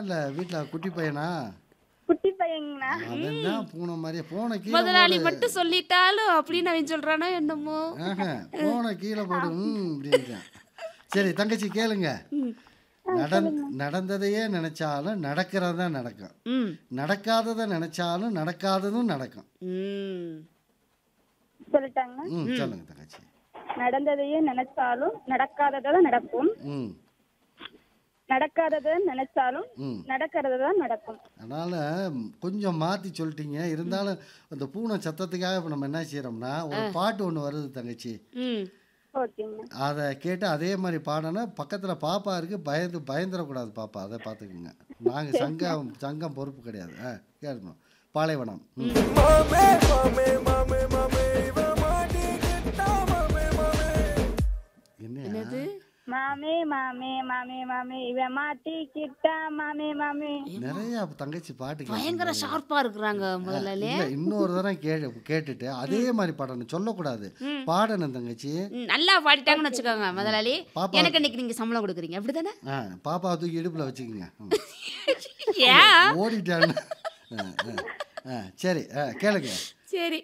இல்ல வீட்ல குட்டி பையனா குட்டி பையங்கண்ணா அதான் பூனை மாதிரியே பூனை கீழே முதலாளி போடு. மட்டும் சொல்லிட்டாலும் அப்படின்னு அவன் சொல்றானோ என்னமோ ஆஹா, பூனை கீழே போடு ம் அப்படின்ட்டான் சரி தங்கச்சி கேளுங்க நடந் நடந்ததையே நினைச்சாலும் நடக்கிறதா நடக்கும் ம் நடக்காததை நினைச்சாலும் நடக்காததும் நடக்கும் ம் சொல்லிட்டாங்க ம் சொல்லுங்க தங்கச்சி நடந்ததையே நினைச்சாலும் நடக்காததான் நடக்கும் ம் நடக்காததை நினைச்சாலும் ம் நடக்கிறது தான் நடக்கும் அதனால் கொஞ்சம் மாற்றி சொல்லிட்டீங்க இருந்தாலும் அந்த பூனை சத்தத்துக்காக இப்போ நம்ம என்ன செய்கிறோம்னா ஒரு பாட்டு ஒன்று வருது தங்கச்சி ம் ஓகேங்க அதை கேட்டு அதே மாதிரி பாடனா பக்கத்தில் பாப்பா இருக்குது பயந்து பயந்துடக்கூடாது பாப்பா அதை பார்த்துக்குங்க நாங்கள் சங்கம் சங்கம் பொறுப்பு கிடையாது ஆ கேட்கணும் பாலைவனம் ம் என்ன என்னது மாமே மாமே மாமே மாமே இவன் மாட்டிக்கிட்டா மாமே மாமே நிறைய தங்கச்சி பாட்டு கேட்கணும். பயங்கர ஷார்ப்பா இருக்கிறாங்க முதலாளி இல்ல இன்னொரு தடவை கே கேட்டுட்டு அதே மாதிரி பாடணும் சொல்லக்கூடாது பாடணும் தங்கச்சி ம், நல்லா பாடிட்டாங்கன்னு வச்சுக்கோங்க முதலாளி பாப்பா- எனக்கு இன்னைக்கு நீங்க சம்பளம் கொடுக்குறீங்க அப்படிதானே ஆ பாப்பாவை தூக்கி இடுப்புல வச்சுக்கோங்க ம். ஏன் ஓடிட்டான்னு ஆ, ஆ, ஆ, சரி ஆ, கேளுங்க சரி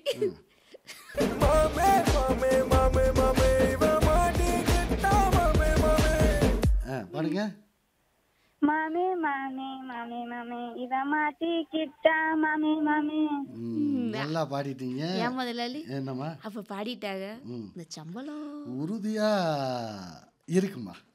ஆ பாடுங்க மாமே மாமே மாமே மாமே இவன் மாட்டிக்கிட்டா மாமே மாமே ம், நல்லா பாடிட்டீங்க ஏன் முதலாளி என்னம்மா அப்ப பாடிட்டாங்க ம் இந்த சம்பளம் உறுதியா இருக்குமா